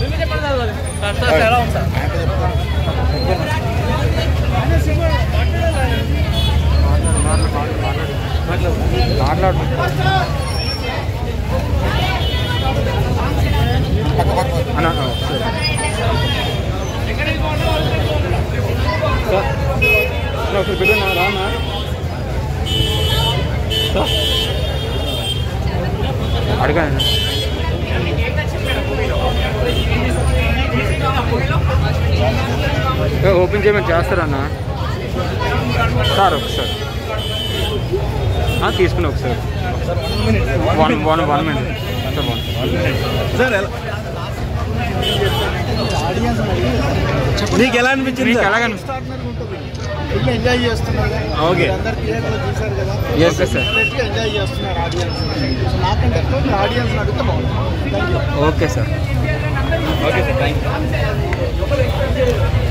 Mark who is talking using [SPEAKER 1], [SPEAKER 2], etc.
[SPEAKER 1] ఎలా ఉంది సార్
[SPEAKER 2] మాట్లాడు అన్న ఆ, సరే. సార్ అన్న, ఒకసారి పెట్టన్నా రానా అడగాను ఏ, ఓపెన్ చేయమని చేస్తారన్న సార్ ఒకసారి ఆ, తీసుకుని ఒకసారి one one one minute sir one
[SPEAKER 1] sir ఎలా నీకు ఎలా అనిపించింది
[SPEAKER 2] మీకు
[SPEAKER 1] సార్?
[SPEAKER 2] ఎలాగని
[SPEAKER 3] ఫుల్ ఎంజాయ్ చేస్తున్నారు
[SPEAKER 1] ఓకే.
[SPEAKER 3] అందరు థియేటర్లో చూసారు కదా
[SPEAKER 2] Yes, sir.
[SPEAKER 3] Definitely ఎంజాయ్ చేస్తున్నారు ఆడియన్స్ సో నాకంటే ఎక్కువ మీరు ఆడియన్స్ అడిగితే బాగుంటుంది thank you
[SPEAKER 2] okay sir
[SPEAKER 1] okay sir thank you